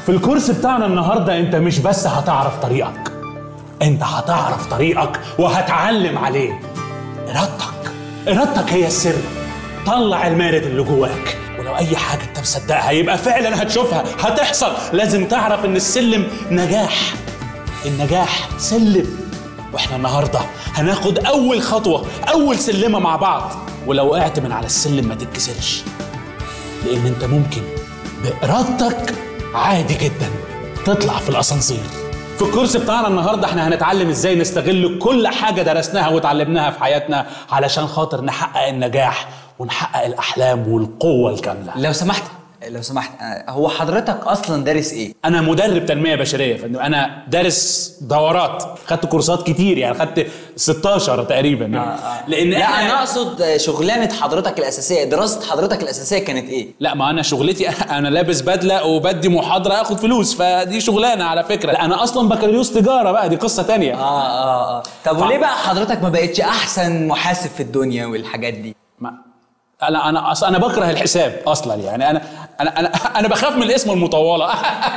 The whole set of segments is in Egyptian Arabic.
في الكورس بتاعنا النهارده انت مش بس هتعرف طريقك انت هتعرف طريقك وهتعلم عليه ارادتك ارادتك هي السر طلع المارد اللي جواك ولو اي حاجه انت مصدقها يبقى فعلا هتشوفها هتحصل لازم تعرف ان السلم نجاح النجاح سلم واحنا النهارده هناخد اول خطوه اول سلمه مع بعض ولو وقعت من على السلم ما تتكسرش لان انت ممكن بارادتك عادي جدا تطلع في الاسانسير في الكورس بتاعنا النهارده احنا هنتعلم ازاي نستغل كل حاجه درسناها وتعلمناها في حياتنا علشان خاطر نحقق النجاح ونحقق الاحلام والقوه الكامله لو سمحت لو سمحت آه، هو حضرتك اصلا دارس ايه انا مدرب تنميه بشريه يا فندم انا دارس دورات خدت كورسات كتير يعني خدت 16 تقريبا يعني. لان لا إحنا- انا اقصد آه، شغلانه حضرتك الاساسيه دراسه حضرتك الاساسيه كانت ايه لا ما انا شغلتي انا لابس بدله وبدي محاضره اخد فلوس فدي شغلانه على فكره لا انا اصلا بكالوريوس تجاره بقى دي قصه تانية اه اه اه طب وليه بقى حضرتك ما بقتش احسن محاسب في الدنيا والحاجات دي ما انا انا أص... انا بكره الحساب اصلا يعني انا انا انا انا بخاف من الاسم المطوله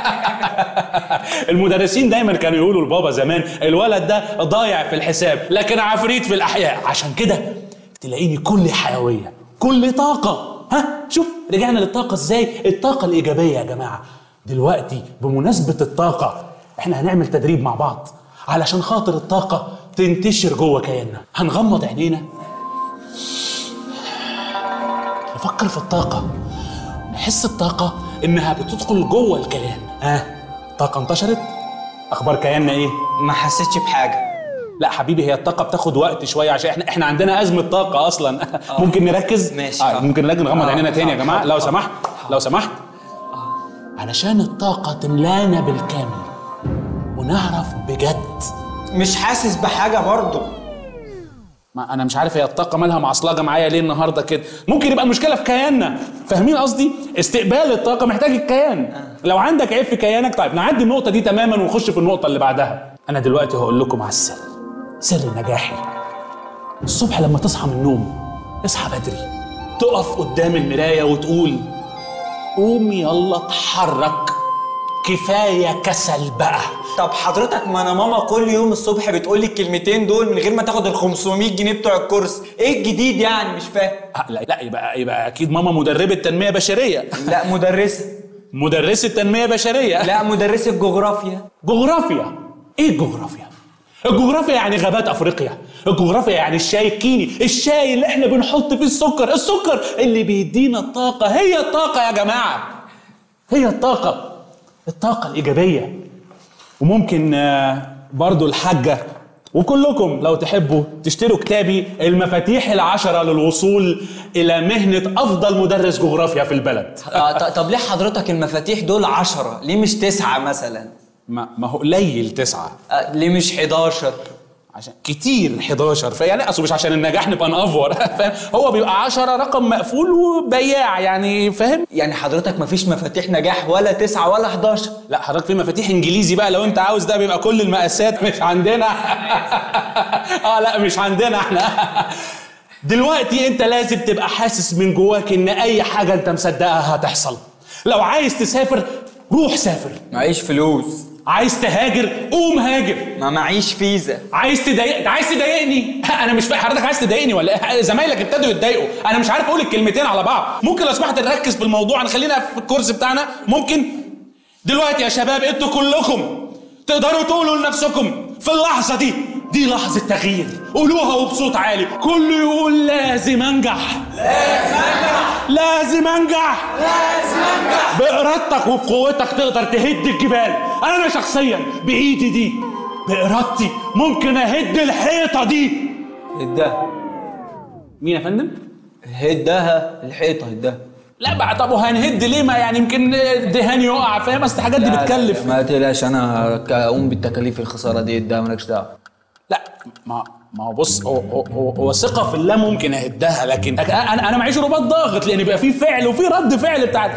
المدرسين دايما كانوا يقولوا لبابا زمان الولد ده ضايع في الحساب لكن عفريت في الاحياء عشان كده تلاقيني كل حيويه كل طاقه ها شوف رجعنا للطاقه ازاي الطاقه الايجابيه يا جماعه دلوقتي بمناسبه الطاقه احنا هنعمل تدريب مع بعض علشان خاطر الطاقه تنتشر جوه كياننا هنغمض عينينا نفكر في الطاقة نحس الطاقة إنها بتدخل جوه الكيان ها طاقة انتشرت أخبار كياننا إيه؟ ما حسيتش بحاجه لا حبيبي هي الطاقة بتاخد وقت شوية عشان احنا احنا عندنا أزمة طاقة أصلا ممكن نركز؟ ماشي. آه. ممكن نركز نغمض آه. عينينا تاني يا آه. جماعة لو آه. سمحت لو سمحت علشان الطاقة تملانا بالكامل ونعرف بجد مش حاسس بحاجه برضه ما انا مش عارف هي الطاقه مالها معصلجه معايا ليه النهارده كده ممكن يبقى المشكله في كياننا فاهمين قصدي استقبال الطاقه محتاج الكيان لو عندك عيب في كيانك طيب نعدي النقطه دي تماما ونخش في النقطه اللي بعدها انا دلوقتي هقول لكم على السر سر نجاحي الصبح لما تصحى من النوم اصحى بدري تقف قدام المرايه وتقول قوم يلا اتحرك كفايه كسل بقى طب حضرتك ما انا ماما كل يوم الصبح بتقول لي الكلمتين دول من غير ما تاخد ال 500 جنيه بتوع الكورس ايه الجديد يعني مش فاهم آه، لا لا يبقى يبقى اكيد ماما مدربه تنميه بشريه لا مدرسه مدرسة تنمية بشرية لا مدرسه جغرافيا جغرافيا ايه الجغرافيا؟ الجغرافيا يعني غابات افريقيا الجغرافيا يعني الشاي الكيني الشاي اللي احنا بنحط فيه السكر السكر اللي بيدينا الطاقة هي الطاقة يا جماعة هي الطاقة الطاقة الإيجابية وممكن آه، برضو الحاجة وكلكم لو تحبوا تشتروا كتابي المفاتيح العشرة للوصول إلى مهنة أفضل مدرس جغرافيا في البلد آه ط- طب ليه حضرتك المفاتيح دول عشرة ليه مش تسعة مثلا ما, ما هو قليل تسعة آه ليه مش 11 عشان كتير 11 فيعني اصل مش عشان النجاح نبقى نافور فاهم هو بيبقى 10 رقم مقفول وبياع يعني فاهم يعني حضرتك مفيش مفاتيح نجاح ولا تسعة ولا 11 لا حضرتك في مفاتيح انجليزي بقى لو انت عاوز ده بيبقى كل المقاسات مش عندنا اه لا مش عندنا احنا دلوقتي انت لازم تبقى حاسس من جواك ان اي حاجه انت مصدقها هتحصل لو عايز تسافر روح سافر معيش فلوس عايز تهاجر قوم هاجر ما معيش فيزا عايز تضايق عايز تضايقني انا مش فاهم حضرتك عايز تضايقني ولا ايه زمايلك ابتدوا يتضايقوا انا مش عارف اقول الكلمتين على بعض ممكن لو سمحت نركز في الموضوع نخلينا في الكورس بتاعنا ممكن دلوقتي يا شباب انتوا كلكم تقدروا تقولوا لنفسكم في اللحظه دي دي لحظه تغيير قولوها وبصوت عالي كله يقول لازم انجح لازم انجح لازم انجح لازم انجح بارادتك وبقوتك تقدر تهد الجبال انا شخصيا بايدي دي بارادتي ممكن اهد الحيطه دي هدها مين يا فندم هدها الحيطة هدها لا بقى طب وهنهد ليه ما يعني يمكن دهان يقع فاهم اصل الحاجات دي بتكلف ما تقلقش انا اقوم بالتكاليف الخسارة دي هدها مالكش دعوة لا ما ما هو بص هو هو هو, هو ثقه في الله ممكن اهدها لكن انا انا معيش رباط ضاغط لان بيبقى في فعل وفي رد فعل بتاعت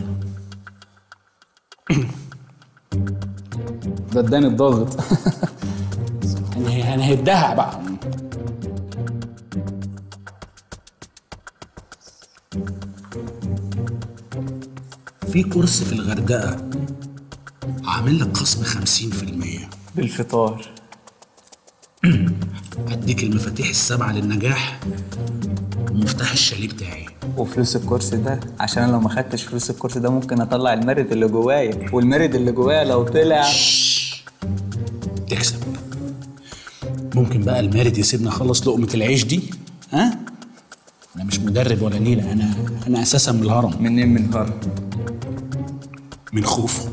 ده اداني الضاغط يعني هنهدها بقى في كورس في الغردقه وعامل لك خصم 50% بالفطار هديك المفاتيح السبعة للنجاح ومفتاح الشاليه بتاعي وفلوس الكورس ده عشان أنا لو ما خدتش فلوس الكورس ده ممكن اطلع المرد اللي جوايا والمرد اللي جوايا لو طلع تكسب ممكن بقى المارد يسيبنا نخلص لقمة العيش دي ها؟ أنا مش مدرب ولا نيلة أنا أنا أساسا من الهرم منين من هرم من خوفه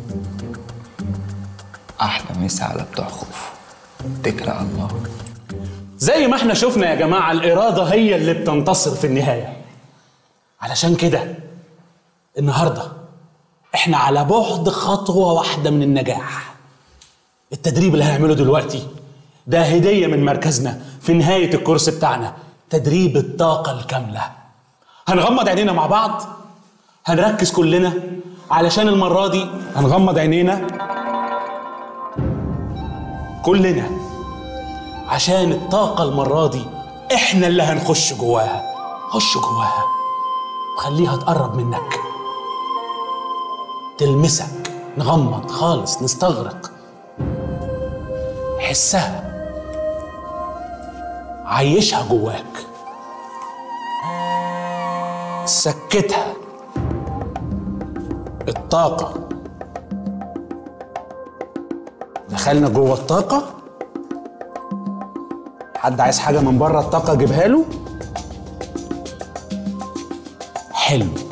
احلى مسا على بتوع خوف اتكل على الله زي ما احنا شفنا يا جماعة الإرادة هي اللي بتنتصر في النهاية علشان كده النهاردة احنا على بعد خطوة واحدة من النجاح التدريب اللي هنعمله دلوقتي ده هدية من مركزنا في نهاية الكورس بتاعنا تدريب الطاقة الكاملة هنغمض عينينا مع بعض هنركز كلنا علشان المرة دي هنغمض عينينا كلنا عشان الطاقة المرة دي احنا اللي هنخش جواها خش جواها وخليها تقرب منك تلمسك نغمض خالص نستغرق حسها عيشها جواك سكتها الطاقة دخلنا جوه الطاقة حد عايز حاجة من بره الطاقة اجيبها له حلو